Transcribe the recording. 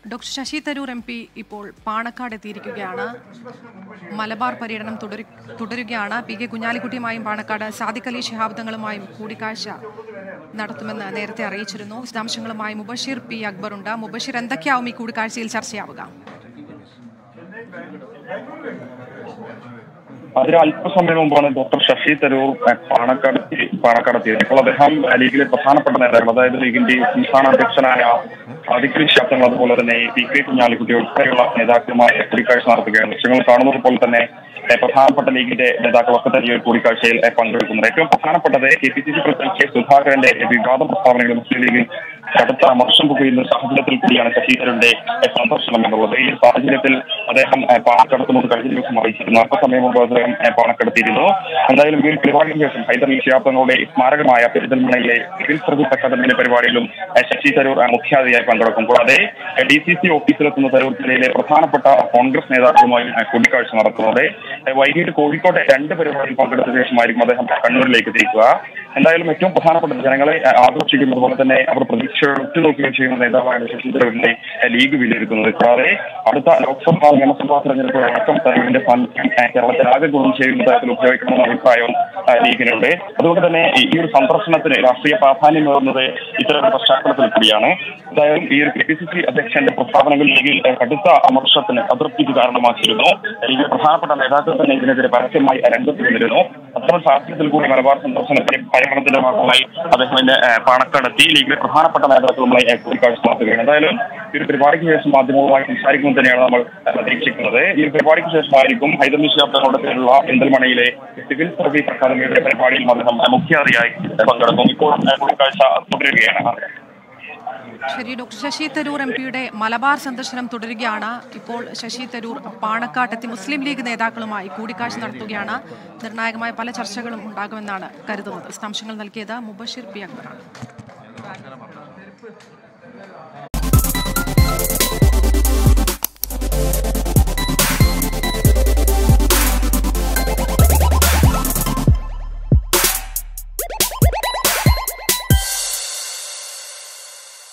doctor Shashi Tharoor M P ഇപ്പോൾ പാണക്കാട് എത്തിയിരിക്കുകയാണ് മലബാർ പര്യടനം തുടരു തുടരുകയാണ് പി കെ കുഞ്ഞാലിക്കുട്ടിയുമായും പാണക്കാട് സാദിഖ് അലി ശിഹാബ് തങ്ങളുമായും കൂടിക്കാഴ്ച നടത്തുമെന്ന് നേരത്തെ അറിയിച്ചിരുന്നു വിശദാംശങ്ങളുമായി മുബഷീർ പി അക്ബർ ഉണ്ട് മുബഷീർ എന്തൊക്കെയാവും ഈ കൂടിക്കാഴ്ചയിൽ ചർച്ചയാവുക അതിന് അല്പസമയം മുമ്പാണ് ഡോക്ടർ ശശി തരൂർ ഏഹ്, പാണക്കാട് എത്തി- പാണക്കാട് എത്തിയത് ഇപ്പോൾ അദ്ദേഹം ഏഹ്, ലീഗിലെ പ്രധാനപ്പെട്ട നേതാക്കൾ അതായത് ലീഗിന്റെ സംസ്ഥാന അധ്യക്ഷനായ സാദിഖലി ശബ്ദങ്ങൾ അതുപോലെ തന്നെ പി കെ കുഞ്ഞാലിക്കുട്ടി ഉൾപ്പെടെയുള്ള നേതാക്കളുമായി കൂടിക്കാഴ്ച നടത്തുകയാണ് ദൃശ്യങ്ങൾ കാണുന്നത് പോലെ തന്നെ ഏഹ്, പ്രധാനപ്പെട്ട ലീഗിന്റെ നേതാക്കളൊക്കെ തന്നെ ഈ ഒരു കൂടിക്കാഴ്ചയിൽ ഏഹ്, പങ്കെടുക്കുന്നുണ്ട് ഏറ്റവും പ്രധാനപ്പെട്ടത് K P C C president K സുധാകരന്റെ വിവാദ പ്രസ്താവനകൾ മുസ്ലിം ലീഗിൽ കടുത്ത അമർഷം പുകയുന്ന സാഹചര്യത്തിൽ കൂടിയാണ് ശശി തരൂരിന്റെ ഏഹ്, സന്ദർശനം എന്നുള്ളത് ഈ സാഹചര്യത്തിൽ അദ്ദേഹം ഏഹ്, പാണക്കടത്തുന്നത് കഴിഞ്ഞ ദിവസം അറിയിച്ചിരുന്നു അല്പസമയം മുമ്പ് അദ്ദേഹം ഏഹ്, പാണക്കടത്തിയിരുന്നു എന്തായാലും ഈ ഒരു പരിപാടിക്ക് ശേഷം ഹൈദർ നിശ്ചയാബ്ദങ്ങളുടെ സ്മാരകമായ പെരിന്തൽമണ്ണയിലെ സിവിൽ സർവീസ് അക്കാദമിയിലെ പരിപാടിയിലും ഏഹ്, ശശി തരൂർ ഏഹ്, മുഖ്യാതിഥിയായി പങ്കെടുക്കും കൂടാതെ ഡി സി സി ഓഫീസിലെത്തുന്ന തരൂർ ജില്ലയിലെ പ്രധാനപ്പെട്ട കോൺഗ്രസ് നേതാക്കളുമായി ഏഹ്, കൂടിക്കാഴ്ച നടത്തുന്നത് ഏഹ്, വൈകിട്ട് കോഴിക്കോട്ടെ രണ്ട് പരിപാടിയിൽ പങ്കെടുത്ത ശേഷമായിരിക്കും അദ്ദേഹം കണ്ണൂരിലേക്ക് തിരിക്കുക എന്തായാലും ഏറ്റവും പ്രധാനപ്പെട്ട ജനങ്ങളെ ഏഹ്, ആകർഷിക്കുന്നത് പോലെ തന്നെ അവർ പ്രതീക്ഷ ഉറ്റുനോക്കുകയും ചെയ്യുന്ന നേതാവാണ് ശശി തരൂരിന്റെ ഏഹ്, ലീഗ് വിലയിരുത്തുന്നത് കൂടാതെ അടുത്ത ലോക്സഭാ നിയമസഭാ തെരഞ്ഞെടുപ്പ് അടക്കം തരൂരിന്റെ ഫണ്ട് ഏഹ്, കേരളത്തിലാകെ ഗുണം ചെയ്യുന്ന തരത്തിൽ ഉപയോഗിക്കണമെന്ന അഭിപ്രായം ഏഹ്, ലീഗിനുണ്ട് അതുകൊണ്ട് തന്നെ ഈ ഈ ഒരു സന്ദർശനത്തിന് രാഷ്ട്രീയ പ്രാധാന്യം നേർന്നത് ഇത്തരം ഒരു പശ്ചാത്തലത്തിൽ കൂടിയാണ് എന്തായാലും ഈ ഒരു കെ പി സി സി അധ്യക്ഷന്റെ പ്രസ്താവനകൾ ലീഗിൽ ഏഹ്, കടുത്ത അമർഷത്തിന് അതൃപ്തിക്ക് കാരണമാക്കിയിരുന്നു ലീഗിലെ പ്രധാനപ്പെട്ട നേതാക്കൾ തന്നെ ഇതിനെതിരെ പരസ്യമായി രംഗത്ത് വന്നിരുന്നു അത്തരം സാഹചര്യത്തിൽ കൂടി മലബാർ സന്ദർശനത്തിന് പര്യടനത്തിന്റെ ഭാഗമായി അദ്ദേഹം ഇന്ന് ഏഹ്, പാണക്കാടെത്തി ലീഗിലെ പ്രധാനപ്പെട്ട നേതാക്കളുമായി ഏഹ്, കൂടിക്കാഴ്ച നടത്തുകയാണ് എന്തായാലും ഈ ഒരു പരിപാടിക്ക് ശേഷം മാധ്യമവുമായി സംസാരിക്കുന്നത് തന്നെയാണ് നമ്മൾ ഏഹ്, പ്രതീക്ഷിക്കുന്നത് ഈ ഒരു പരിപാടിക്ക് ശേഷമായിരിക്കും ഹൈദർ ശബ്ദങ്ങളുടെ പേരിലുള്ള പെരിന്തൽമണ്ണയിലെ സിവിൽ സർവീസ് അക്കാദമിയുടെ പരിപാടിയിൽ അദ്ദേഹം ഏഹ്, മുഖ്യാതിഥിയായി ഏഹ്, പങ്കെടുക്കും ഇപ്പോൾ ഏഹ്, കൂടിക്കാഴ്ച തുടരുകയാണ് ശരി ഡോക്ടർ ശശി തരൂർ എം പിയുടെ മലബാർ സന്ദർശനം തുടരുകയാണ് ഇപ്പോൾ ശശി തരൂർ പാണക്കാട്ടെത്തി മുസ്ലിം ലീഗ് നേതാക്കളുമായി കൂടിക്കാഴ്ച നടത്തുകയാണ് നിർണായകമായ പല ചർച്ചകളും ഉണ്ടാകുമെന്നാണ് കരുതുന്നത് വിശദാംശങ്ങൾ നൽകിയത് മുബഷീർ പി അക്ബറാണ്